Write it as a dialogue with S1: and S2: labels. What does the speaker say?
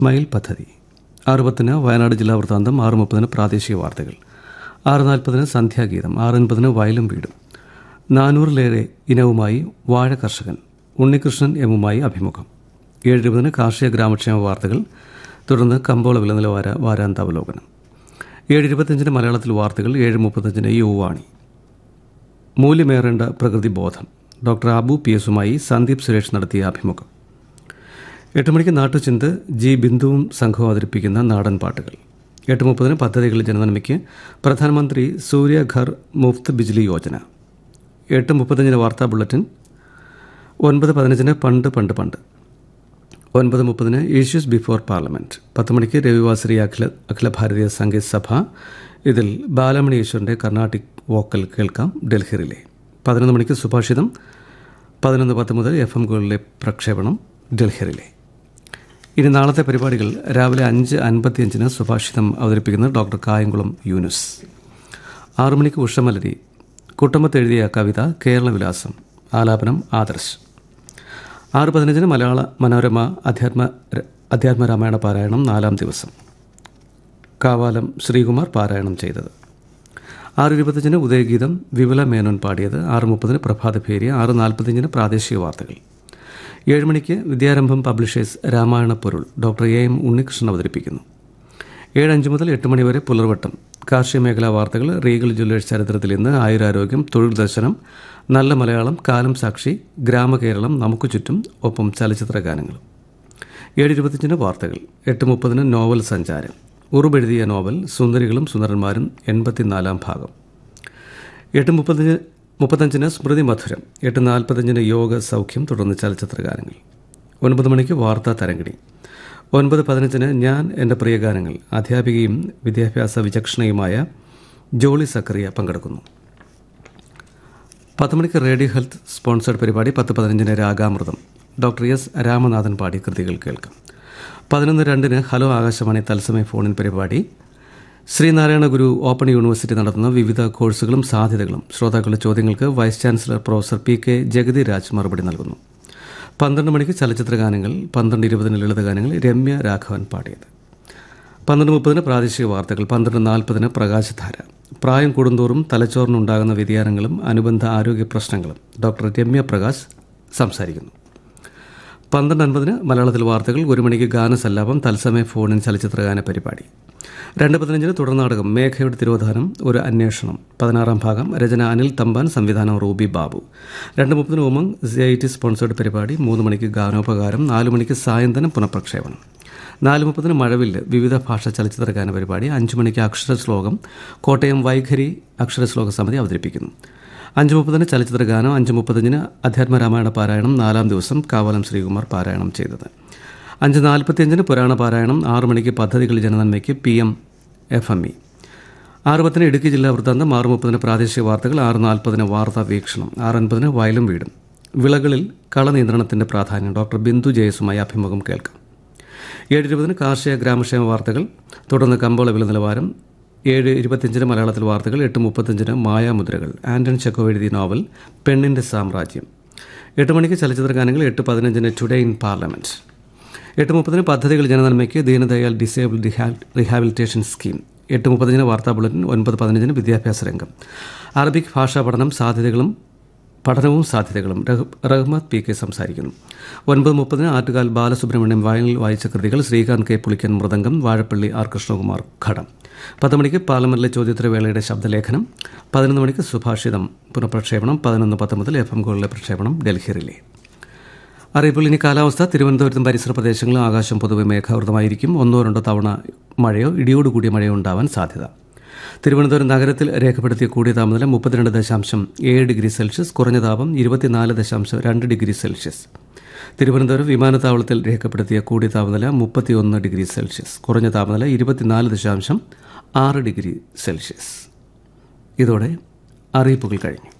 S1: mile പദ്ധതി ആറ് പത്തിന് വയനാട് ജില്ലാ വൃത്താന്തം ആറ് മുപ്പതിന് പ്രാദേശിക വാർത്തകൾ ആറ് നാൽപ്പതിന് സന്ധ്യാഗീതം ആറ് അൻപതിന് വയലും വീടും നാനൂറിലേറെ ഇനവുമായി വാഴ കർഷകൻ ഉണ്ണികൃഷ്ണൻ എമ്മുമായി അഭിമുഖം ഏഴ് ഇരുപതിന് കാർഷിക ഗ്രാമക്ഷേമ വാർത്തകൾ തുടർന്ന് കമ്പോള വില നിലവാര വാരാന്താവലോകനം ഏഴ് ഇരുപത്തഞ്ചിന് മലയാളത്തിൽ വാർത്തകൾ ഏഴ് മുപ്പത്തഞ്ചിന് യുവാണി മൂല്യമേറേണ്ട പ്രകൃതി ബോധം ഡോക്ടർ അബു പി എസുമായി സന്ദീപ് സുരേഷ് നടത്തിയ അഭിമുഖം എട്ട് മണിക്ക് നാട്ടുചിന്ത് ജി ബിന്ദുവും സംഘവും അവതരിപ്പിക്കുന്ന നാടൻ പാട്ടുകൾ എട്ട് മുപ്പതിന് പദ്ധതികൾ ജനനന്മയ്ക്ക് പ്രധാനമന്ത്രി സൂര്യഘർ മുഫ്ത് ബിജ്ലി യോജന എട്ട് മുപ്പത്തഞ്ചിന് വാർത്താ ബുള്ളറ്റിൻ ഒൻപത് പതിനഞ്ചിന് പണ്ട് പണ്ട് പണ്ട് ഒൻപത് മുപ്പതിന് ഇഷ്യൂസ് ബിഫോർ പാർലമെന്റ് പത്ത് മണിക്ക് രവിവാസരി അഖില അഖില ഭാരതീയ സംഗീത് സഭ ഇതിൽ ബാലമണി ഈശ്വറിന്റെ കർണാട്ടിക് വോക്കൽ കേൾക്കാം ഡൽഹിയിലെ പതിനൊന്ന് മണിക്ക് സുഭാഷിതം പതിനൊന്ന് പത്ത് മുതൽ എഫ് എം ഗോളിലെ പ്രക്ഷേപണം ഡൽഹിയിലെ ഇനി നാളത്തെ പരിപാടികൾ രാവിലെ അഞ്ച് അൻപത്തിയഞ്ചിന് സുഭാഷിതം അവതരിപ്പിക്കുന്ന ഡോക്ടർ കായംകുളം യൂനുസ് ആറു മണിക്ക് ഉഷമലരി കുട്ടമ്പത്ത് എഴുതിയ കവിത കേരളവിലാസം ആലാപനം ആദർശ് ആറ് പതിനഞ്ചിന് മലയാള മനോരമ അധ്യാത്മ അധ്യാത്മ രാമായണ പാരായണം നാലാം ദിവസം കാവാലം ശ്രീകുമാർ പാരായണം ചെയ്തത് ആറ് ഇരുപത്തഞ്ചിന് ഉദയഗീതം വിമല മേനോൻ പാടിയത് ആറ് മുപ്പതിന് പ്രഭാതഭേരി ആറ് നാൽപ്പത്തഞ്ചിന് പ്രാദേശിക വാർത്തകൾ ഏഴ് മണിക്ക് വിദ്യാരംഭം പബ്ലിഷേഴ്സ് രാമായണ പൊരുൾ ഡോക്ടർ എ എം ഉണ്ണികൃഷ്ണൻ അവതരിപ്പിക്കുന്നു ഏഴ് അഞ്ച് മുതൽ എട്ട് മണിവരെ പുലർവട്ടം കാർഷിക മേഖലാ വാർത്തകൾ റീഗൽ ജ്വല്ലേഴ്സ് ചരിത്രത്തിൽ ഇന്ന് ആയുരാരോഗ്യം തൊഴിൽ ദർശനം നല്ല മലയാളം കാലം സാക്ഷി ഗ്രാമകേരളം നമുക്ക് ചുറ്റും ഒപ്പം ചലച്ചിത്ര ഗാനങ്ങളും ഏഴ് ഇരുപത്തിയഞ്ചിന് വാർത്തകൾ എട്ട് മുപ്പതിന് നോവൽ സഞ്ചാരം ഉറുബെഴുതിയ നോവൽ സുന്ദരികളും സുന്ദരന്മാരും എൺപത്തിനാലാം ഭാഗം എട്ട് മുപ്പത്തഞ്ച് മുപ്പത്തഞ്ചിന് സ്മൃതി മധുരം എട്ട് നാൽപ്പത്തഞ്ചിന് യോഗ സൗഖ്യം തുടർന്ന് ചലച്ചിത്ര ഗാനങ്ങൾ ഒൻപത് മണിക്ക് വാർത്താ തരംഗിണി ഒൻപത് പതിനഞ്ചിന് ഞാൻ എൻ്റെ പ്രിയ ഗാനങ്ങൾ അധ്യാപികയും വിദ്യാഭ്യാസ വിചക്ഷണയുമായ ജോളി സക്കറിയ പങ്കെടുക്കുന്നു പത്ത് മണിക്ക് റേഡിയോ ഹെൽത്ത് സ്പോൺസർഡ് പരിപാടി പത്ത് പതിനഞ്ചിന് രാഗാമൃതം ഡോക്ടർ എസ് രാമനാഥൻ പാടി കൃതികൾ കേൾക്കാം പതിനൊന്ന് രണ്ടിന് ഹലോ ആകാശവാണി തത്സമയ ഫോണിൻ പരിപാടി ശ്രീനാരായണ ഗുരു ഓപ്പൺ യൂണിവേഴ്സിറ്റി നടത്തുന്ന വിവിധ കോഴ്സുകളും സാധ്യതകളും ശ്രോതാക്കളുടെ ചോദ്യങ്ങൾക്ക് vice chancellor professor P K Jagathi Raj മറുപടി നൽകുന്നു പന്ത്രണ്ട് മണിക്ക് ചലച്ചിത്ര ഗാനങ്ങൾ പന്ത്രണ്ട് ഇരുപതിന് ലളിത ഗാനങ്ങൾ രമ്യ രാഘവൻ പാടിയത് പന്ത്രണ്ട് മുപ്പതിന് പ്രാദേശിക വാർത്തകൾ പന്ത്രണ്ട് നാൽപ്പതിന് പ്രകാശധാര പ്രായം കൂടുന്തോറും തലച്ചോറിനുണ്ടാകുന്ന വ്യതിയാനങ്ങളും അനുബന്ധ ആരോഗ്യ പ്രശ്നങ്ങളും ഡോക്ടർ രമ്യ പ്രകാശ് സംസാരിക്കുന്നു പന്ത്രണ്ട് അൻപതിന് മലയാളത്തിൽ വാർത്തകൾ ഒരു മണിക്ക് ഗാനസല്ലാപം തത്സമയ ഫോണിൻ ചലച്ചിത്രഗാന പരിപാടി രണ്ട് പതിനഞ്ചിന് തുടർനാടകം മേഘയുടെ തിരോധാനം ഒരു അന്വേഷണം പതിനാറാം ഭാഗം രചന അനിൽ തമ്പാൻ സംവിധാനം റൂബി ബാബു രണ്ട് മുപ്പതിന് Umang C I T sponsored പരിപാടി മൂന്ന് മണിക്ക് ഗാനോപകാരം നാല് മണിക്ക് സായന്തനം പുനഃപ്രക്ഷേപണം നാല് മുപ്പതിന് മഴവില്ല് വിവിധ ഭാഷ ചലച്ചിത്ര ഗാന പരിപാടി അഞ്ച് മണിക്ക് അക്ഷരശ്ലോകം കോട്ടയം വൈഖരി അക്ഷരശ്ലോക സമിതി അവതരിപ്പിക്കുന്നു അഞ്ച് മുപ്പതിന് ചലച്ചിത്ര ഗാനം അഞ്ച് മുപ്പത്തഞ്ചിന് അധ്യാത്മ രാമായണ പാരായണം നാലാം ദിവസം കാവലം ശ്രീകുമാർ പാരായണം ചെയ്തത് അഞ്ച് നാൽപ്പത്തിയഞ്ചിന് പുരാണ പാരായണം ആറ് മണിക്ക് പദ്ധതികൾ ജനനന്മയ്ക്ക് P M F M E ആറ് പത്തിന് ഇടുക്കി ജില്ലാ വൃത്താന്തം ആറ് മുപ്പതിന് പ്രാദേശിക വാർത്തകൾ ആറ് നാൽപ്പതിന് വാർത്താ വീക്ഷണം ആറ് അൻപതിന് വയലും വീടും വിളകളിൽ കളനിയന്ത്രണത്തിന്റെ പ്രാധാന്യം ഡോക്ടർ ബിന്ദു ജയസുമായി അഭിമുഖം കേൾക്കാം ഏഴ് ഇരുപതിന് കാർഷിക ഗ്രാമക്ഷേമ വാർത്തകൾ തുടർന്ന് കമ്പോള വില നിലവാരം ഏഴ് ഇരുപത്തിയഞ്ചിന് മലയാളത്തിൽ വാർത്തകൾ എട്ട് മുപ്പത്തഞ്ചിന് മായാമുദ്രകൾ ആന്റൺ ചെക്കോ എഴുതിയ നോവൽ പെണ്ണിന്റെ സാമ്രാജ്യം എട്ട് മണിക്ക് ചലച്ചിത്ര ഗാനങ്ങൾ എട്ട് പതിനഞ്ചിന് ടുഡേ ഇൻ പാർലമെന്റ് എട്ട് മുപ്പതിന് പദ്ധതികൾ ജനനന്മയ്ക്ക് ദീനദയാൽ ഡിസേബിൾ റീഹാബിലിറ്റേഷൻ സ്കീം എട്ട് മുപ്പതിന് വാർത്താ ബുള്ളറ്റിൻ ഒൻപത് പതിനഞ്ചിന് വിദ്യാഭ്യാസ രംഗം അറബിക് ഭാഷാ പഠനം സാധ്യതകളും പഠനവും സാധ്യതകളും റഹ്മത്ത് പി കെ സംസാരിക്കുന്നു ഒൻപത് മുപ്പതിന് ആറ്റുകാൽ ബാലസുബ്രഹ്മണ്യം വയലിൽ വായിച്ച കൃതികൾ ശ്രീകാന്ത് കെ പുളിക്കൻ മൃദംഗം വാഴപ്പള്ളി ആർ കൃഷ്ണകുമാർ ഘടം പത്ത് മണിക്ക് പാർലമെന്റിലെ ചോദ്യോത്തരവേളയുടെ ശബ്ദലേഖനം പതിനൊന്ന് മണിക്ക് സുഭാഷിതം പുനഃപ്രക്ഷേപണം പതിനൊന്ന് പത്ത് മുതൽ എഫ് എം ഗോളിലെ പ്രക്ഷേപണം ഡൽഹി റിലേ അറിയിപ്പോൾ ഇനി കാലാവസ്ഥ തിരുവനന്തപുരത്തും പരിസര പ്രദേശങ്ങളിലും ആകാശം പൊതുവെ മേഘാവൃതമായിരിക്കും ഒന്നോ രണ്ടോ തവണ മഴയോ ഇടിയോടുകൂടിയ മഴയോ ഉണ്ടാവാൻ സാധ്യത തിരുവനന്തപുരം നഗരത്തിൽ രേഖപ്പെടുത്തിയ കൂടിയ താപനില മുപ്പത്തിരണ്ട് ദശാംശം ഏഴ് ഡിഗ്രി സെൽഷ്യസ് കുറഞ്ഞ താപം ഇരുപത്തിനാല് ദശാംശം രണ്ട് ഡിഗ്രി സെൽഷ്യസ് തിരുവനന്തപുരം വിമാനത്താവളത്തിൽ രേഖപ്പെടുത്തിയ കൂടിയ താപനില മുപ്പത്തിയൊന്ന് ഡിഗ്രി സെൽഷ്യസ് കുറഞ്ഞ താപനില ഇരുപത്തിനാല് ദശാംശം ആറ് ഡിഗ്രി സെൽഷ്യസ് ഇതോടെ അറിയിപ്പുകൾ കഴിഞ്ഞു